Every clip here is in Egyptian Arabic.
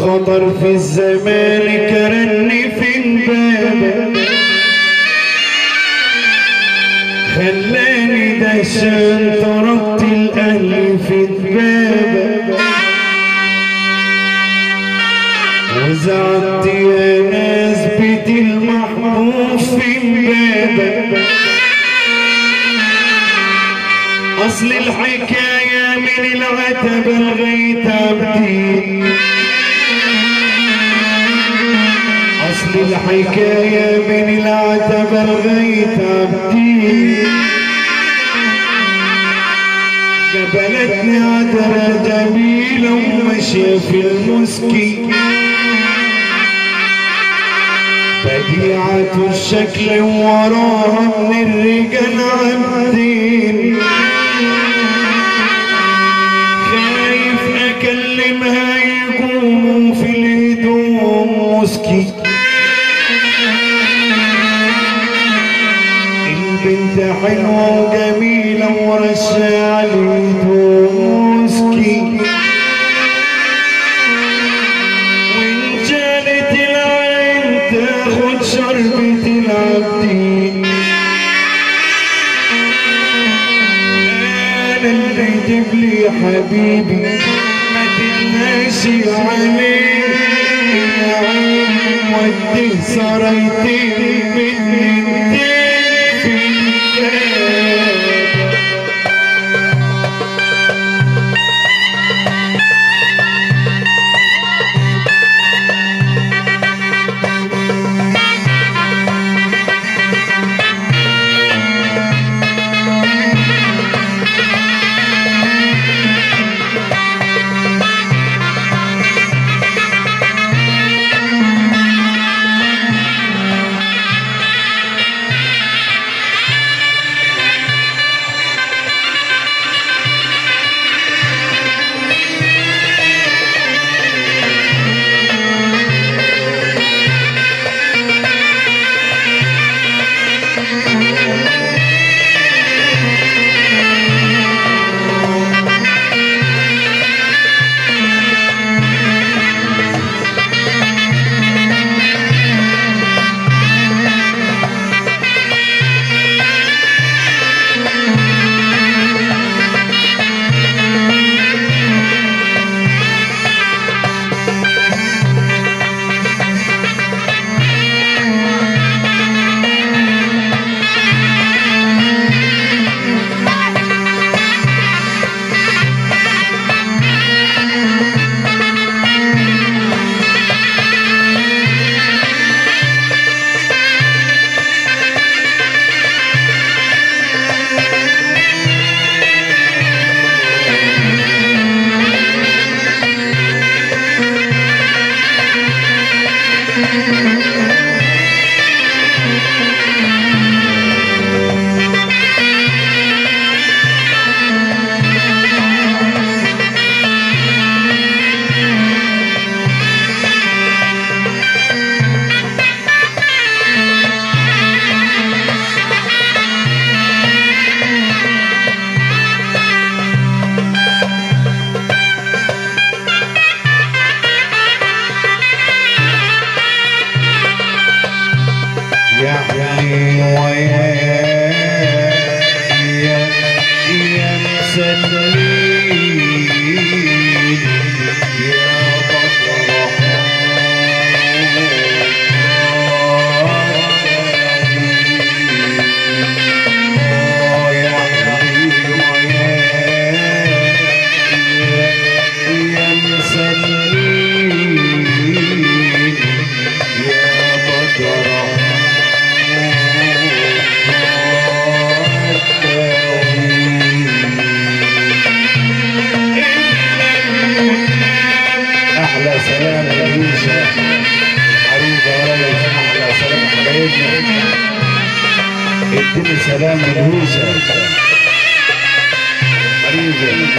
القدر في الزمان كرني في بابك خلاني دشان تركت الاهل في بابك وزعت يا ناس بيت المحبوب في بابك اصل الحكايه من العتب لغايه عبدين اصل الحكايه من العتب لغايه عبدين جبلتني عذرة جميلة وماشية في المسكي بديعة الشكل وراها من الرجال عبدين خايف اكلمها يقوموا في الهدوم مسكي البنت حلوة وجميلة ورشة على مسكي وإن جالت العين تاخد شربة العبدين أنا اللي يجيب لي حبيبي ما تتناشي عليه يا عين ودي سرايتين من الدين في الباب يعني ويا يا يا مسلمين يا بدر يا حبيبي ويا يا مسلمين يا بدر احلى سلام يا يوسف حبيبي يا ريس احلى سلام حبايبنا اديني سلام من يوسف حبيبي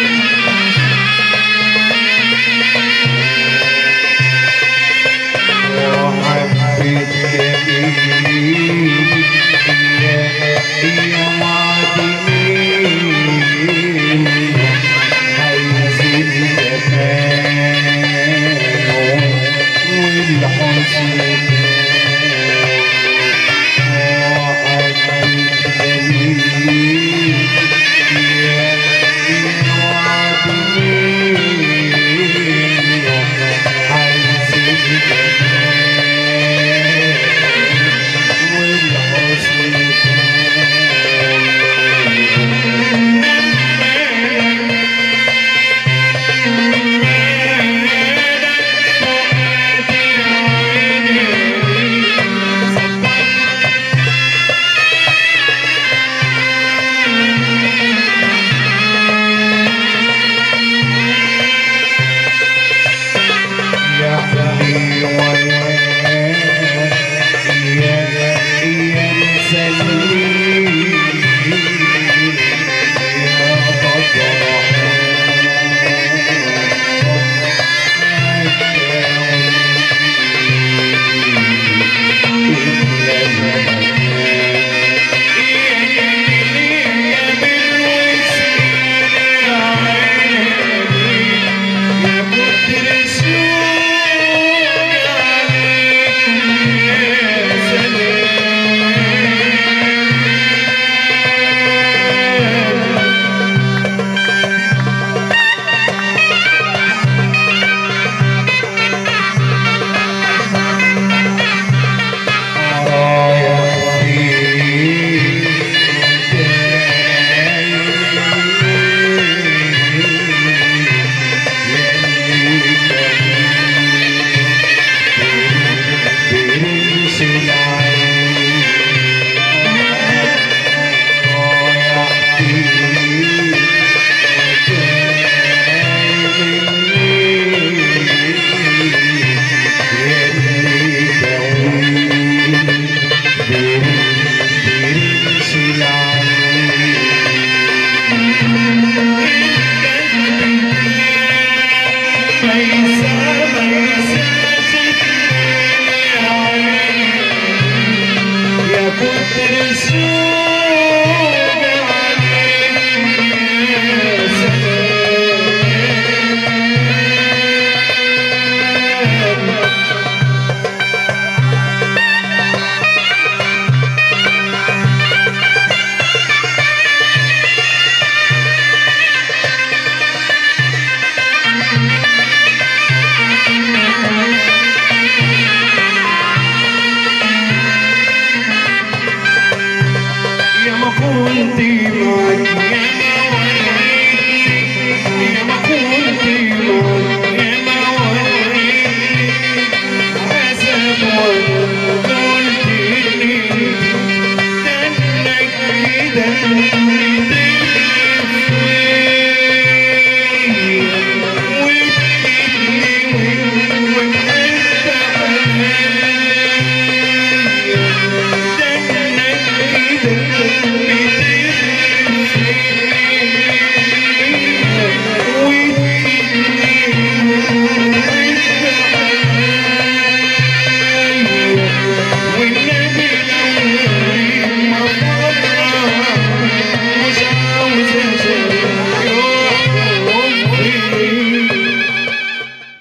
وحبيت جميل يا يا معدنين عايزين زمان كنت رسول عليك يا ما كنت